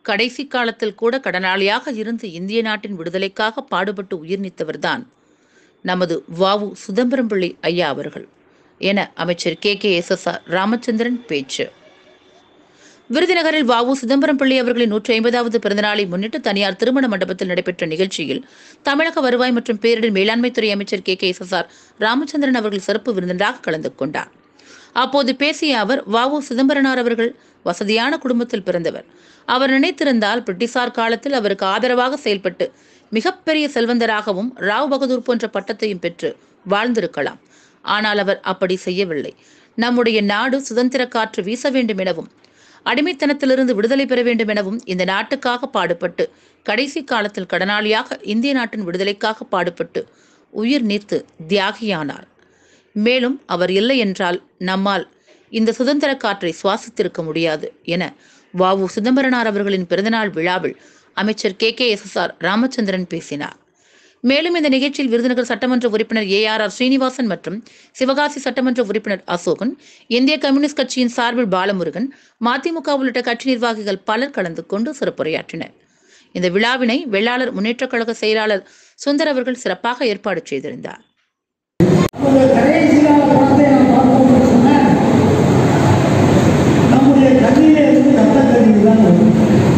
கடைசி காலத்தில் கூட கடனாளியாக இருந்து இந்திய நாட்டின் விடுதலைக்காக பாடுபட்டு உயிர் நீத்தவர்தான் நமது வாவு சிதம்பரம் பிள்ளை ஐயா அவர்கள் என அமைச்சர் K K S S R Ramachandran பேச்சு விருதுநகரில் வாவு சிதம்பரம் பிள்ளை அவர்களின் நூற்றி ஐம்பதாவது பிறந்தநாளை முன்னிட்டு தனியார் திருமண மண்டபத்தில் நடைபெற்ற நிகழ்ச்சியில் தமிழக வருவாய் மற்றும் பேரிடர் மேலாண்மைத்துறை அமைச்சர் K K S S R Ramachandran அவர்கள் சிறப்பு விருந்தினராக கலந்து கொண்டார் அப்போது பேசிய அவர் வாவு சிதம்பரனார் அவர்கள் வசதியான குடும்பத்தில் பிறந்தவர் அவர் நினைத்திருந்தால் பிரிட்டிஷார் காலத்தில் அவருக்கு ஆதரவாக செயல்பட்டு மிகப்பெரிய செல்வந்தராகவும் ராவ் பகதூர் போன்ற பட்டத்தையும் பெற்று வாழ்ந்திருக்கலாம் ஆனால் அவர் அப்படி செய்யவில்லை நம்முடைய நாடு சுதந்திர காற்று வீச வேண்டும் எனவும் அடிமைத்தனத்திலிருந்து விடுதலை பெற வேண்டும் எனவும் இந்த நாட்டுக்காக பாடுபட்டு கடைசி காலத்தில் கடனாளியாக இந்திய நாட்டின் விடுதலைக்காக பாடுபட்டு உயிர் நீத்து தியாகியானார் மேலும் அவர் இல்லை என்றால் நம்மால் இந்த சுதந்திர காற்றை சுவாசித்திருக்க முடியாது என வாவு சிதம்பரனார் அவர்களின் பிறந்தநாள் விழாவில் அமைச்சர் K K S S R Ramachandran பேசினார் மேலும் இந்த நிகழ்ச்சியில் விருதுநகர் சட்டமன்ற உறுப்பினர் ஏ ஆர் ஆர் ஸ்ரீனிவாசன் மற்றும் சிவகாசி சட்டமன்ற உறுப்பினர் அசோகன் இந்திய கம்யூனிஸ்ட் கட்சியின் சார்பில் பாலமுருகன் மதிமுக உள்ளிட்ட கட்சி நிர்வாகிகள் பலர் கலந்து கொண்டு சிறப்புரையாற்றினர் இந்த விழாவினை வெள்ளாளர் முன்னேற்றக் கழக செயலாளர் சுந்தர் அவர்கள் சிறப்பாக ஏற்பாடு செய்திருந்தார் ஒரு கடைசியாக படத்தை நாம் பார்த்தோம் என்று சொன்னால், நம்முடைய கண்ணிலே இருந்து ரத்த கண்ணீர் தான் வரும்.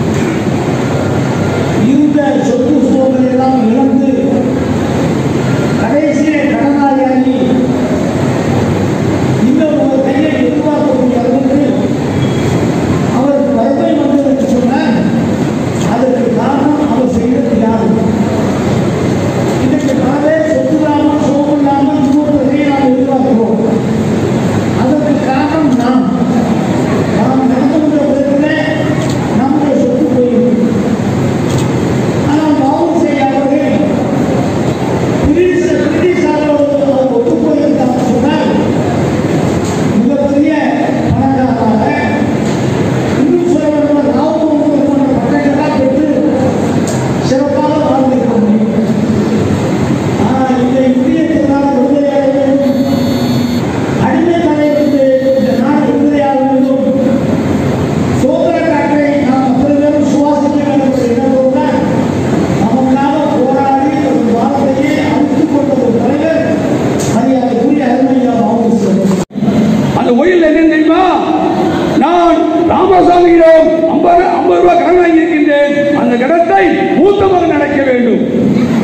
இருந்த சொத்து சுகங்களை எல்லாம் இழந்து கடைசியிலே கடனாளியாகி இன்னும் ஒரு கையை எதிர்பார்க்கக்கூடிய அளவுக்கு அவருக்கு வறுமை வந்தது என்று சொன்னால் அதற்கு காரணம் அவர் செய்த தியாகம் இதற்கு நாளே சொத்து இல்லாமல் சோகம் இல்லாமல் இன்னொருவரை நாம் எதிர்பார்க்கிறோம் அதற்கு காரணம் நாம் நாம் நடந்துகின்ற விதத்திலே நம்முடைய சொத்து போயிருக்கு ஆனால் பாவம் செய்யாதவர்கள் பிரிட்டிஷ் பிரிட்டிஷாரோடு அவர் ஒத்து போயிருந்தாங்க சொன்னால் மிகப்பெரிய பணக்காரராக இன்னும் சொல்ல வேண்டும் ராவுக்கு போன்ற பட்டங்களாக பெற்று சிறப்பாக வாழ்ந்திருக்க முடியும் ஆனால் இந்த இந்திய திருநாள் விடுதலையாக வேண்டும் அடிமை தலையிலிருந்து இந்த நாடு விடுதலையாக வேண்டும் சுதந்திர காற்றை நாம் அத்தனை பேரும் சுவாசிக்க வேண்டும் என்ற எண்ணத்தோடு தான் நமக்காக போராடி ஒரு வாழ்க்கையை அழித்துக் கொண்ட ஒரு தலைவர் மரியாதைக்குரிய அருமையா மாவட்ட அந்த ஒயில் என்ன தெரியுமா நான் ராமசாமியிடம் ஐம்பது ஐம்பது ரூபாய் கடன் வாங்கி இருக்கின்றேன் அந்த கடத்தை மூத்த மகன் அடைக்க வேண்டும்